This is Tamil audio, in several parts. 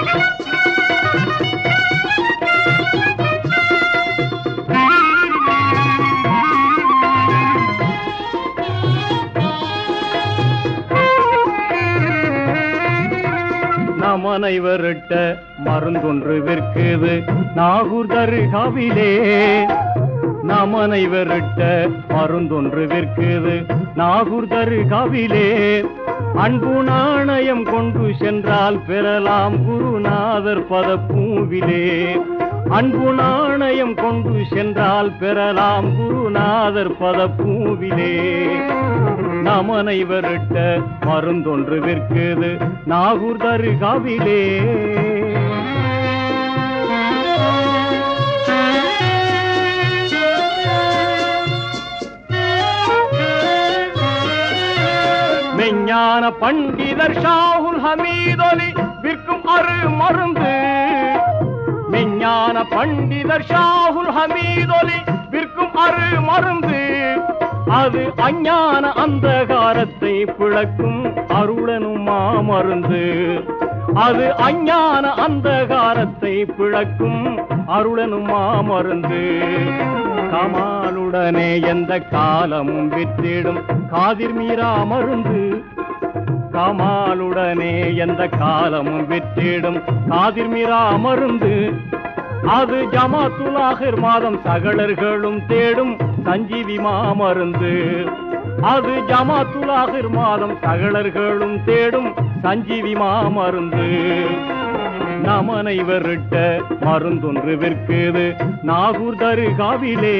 நமனை விரட்ட மருந்தொன்று விற்குது நாகூர் தருகாவிலே நமனை விரட்ட மருந்தொன்று விற்குது நாகூர் தருகாவிலே அன்பு நாணயம் கொண்டு சென்றால் பெறலாம் குருநாதர் பதப்பூவிலே அன்பு நாணயம் கொண்டு சென்றால் பெறலாம் குருநாதர் பதப்பூவிலே நமனை விரட்ட மருந்தொன்று விற்குது நாகூர் தருகாவிலே மெஞ்ஞான பண்டிதர் ஷாகுல் ஹமீதொலி விற்கும் அரு மருந்து மெஞ்ஞான பண்டிதர் ஷாகுல் ஹமீதொலி விற்கும் அரு மருந்து அது அஞ்ஞான அந்தகாரத்தை பிளக்கும் அருளனும் மாமருந்து அது அஞ்ஞான அந்தகாரத்தை பிளக்கும் அருளனும் மாமருந்து கமாலுடனே எந்த காலமும் வித்திடும் காதிர் மீறா மருந்து கமாலுடனே எந்த காலமும் விற்றிடும் காதிர் மீறா மருந்து அது ஜமாத்துலாகிர் மாதம் சகலர்களும் தேடும் சஞ்சீவி மாமருந்து அது ஜமாத்துலாகிர் மாதம் சகலர்களும் தேடும் சஞ்சீவி மாமருந்து நமனை விரட்ட மருந்தொன்று விற்குது நாகூர் தருகாவிலே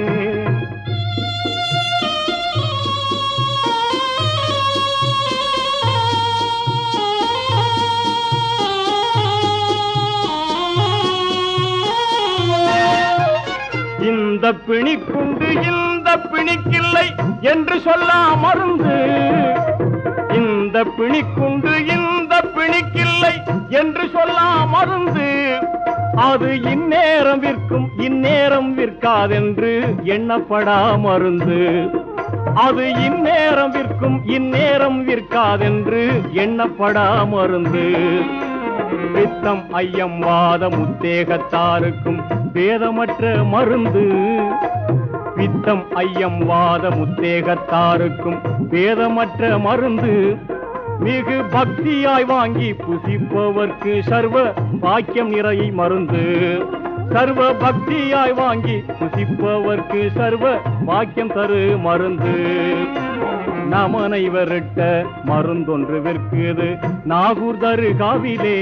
இந்த பிணிக்குண்டு இந்த பிணிக்கில்லை என்று சொல்ல மருந்து இந்த பிணிக்குண்டு இந்த பிணிக்கில்லை என்று சொல்ல மருந்து அது இந்நேரம் விற்கும் இந்நேரம் விற்காதென்று எண்ணப்படா மருந்து அது இந்நேரம் விற்கும் இந்நேரம் விற்காதென்று எண்ணப்படா மருந்து பித்தம் ஐயம் வாதம் உத்தேகத்தாருக்கும் வேதமற்ற மருந்து பித்தம் ஐயம் வாதம் உத்தேகத்தாருக்கும் வேதமற்ற மருந்து மிகு பக்தியாய் வாங்கி புசிப்பவர்க்கு சர்வ பாக்கியம் நிறை மருந்து சர்வ பக்தியாய் வாங்கி புசிப்பவர்க்கு சர்வ பாக்கியம் தரு மருந்து நமனை விரட்ட மருந்தொன்று விற்குது நாகூர் தருகாவிலே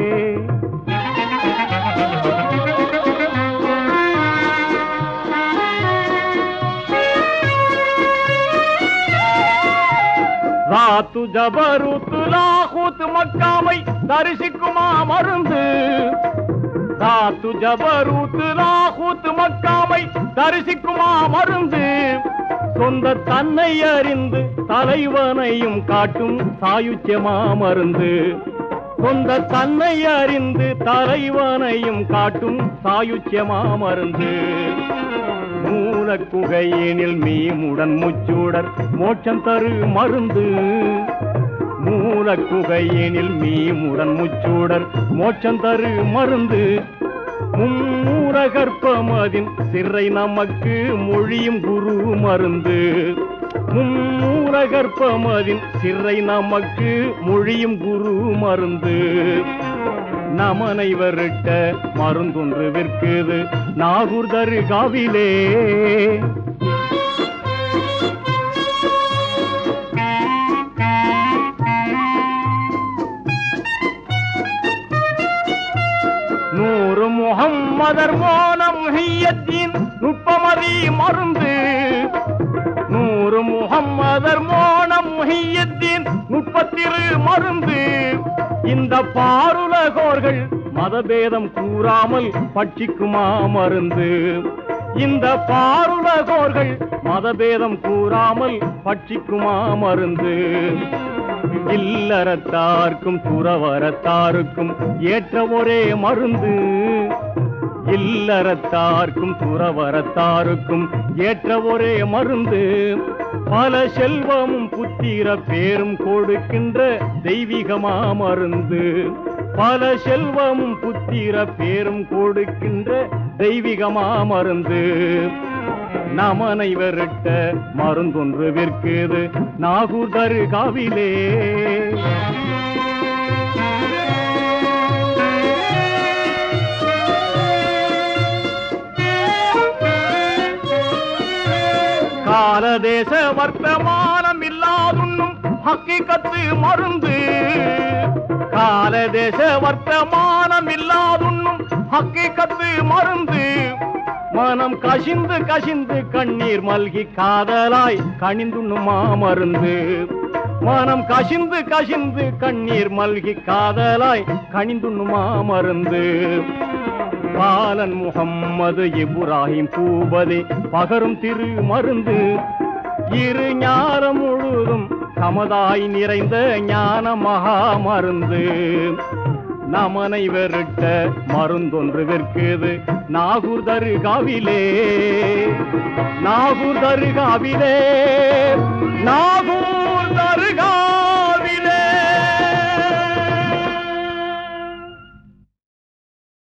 ராத்து ஜபருத்து லாகூத் மக்காமை தரிசிக்குமா மருந்து ராத்து ஜபருத்து லாகூத் மக்காமை தரிசிக்குமா மருந்து சொந்த தன்னை அறிந்து தலைவனையும் காட்டும் சாயுச்சியமா மருந்து சொந்த தன்னை அறிந்து தலைவனையும் காட்டும் சாயுச்சியமா மருந்து மூல குகையினில் மீமுடன் முச்சூடர் மோட்சம் தரு மருந்து மூல குகையினில் மீமுடன் முச்சூடர் மோட்சம் தரு மருந்து மும்மூர கற்பமதின் சிறை நமக்கு மொழியும் குரு மருந்து மும்மூர கற்பமதின் சிறை நமக்கு மொழியும் குரு மருந்து நமனை வருட்ட மருந்தொன்று விற்குது நாகூர் தருகாவிலே நூறு முகம்மதர் மோனம் ஹையத்தின் நுட்பமதி மருந்து நூறு முகம்மதர் மோனம் ஹையத்தின் நுட்பத்திரு மருந்து இந்த பாருலகோர்கள் மதபேதம் கூறாமல் பட்சிக்குமா மருந்து இந்த பாருலகோர்கள் மதபேதம் கூறாமல் பட்சிக்குமா மருந்து இல்லறத்தார்க்கும் துறவரத்தாருக்கும் ஏற்ற ஒரே மருந்து இல்லறத்தார்க்கும் துறவரத்தாருக்கும் ஏற்ற ஒரே மருந்து பல செல்வமும் புத்திர பேரும் கொடுக்கின்ற தெய்வீகமா மருந்து பல செல்வமும் புத்திர பேரும் கொடுக்கின்ற தெய்வீகமா மருந்து நமனை விரட்ட மருந்தொன்று விற்குது நாகூர் தருகாவிலே காலதேச வர்த்தமானம் இல்லாதுண்ணும் ஹக்கிகத்து மருந்து காலதேச வர்த்தமானம் இல்லாதுண்ணும் ஹக்கிகத்து மருந்து மனம் கசிந்து கசிந்து கண்ணீர் மல்கி காதலாய் கணிந்துண்ணும் மாமருந்து மனம் கசிந்து கசிந்து கண்ணீர் மல்கி காதலாய் கணிந்துண்ணும் மாமருந்து பாலன் முகம்மது இப்ராஹிம் பூபதி பகரும் திரு மருந்து இரு ஞானம் முழுதும் சமதாய் நிறைந்த ஞான மகா மருந்து நமனை வெருட்ட மருந்தொன்று விற்குது நாகூர் தருகாவிலே நாகூர் தருகாவிலே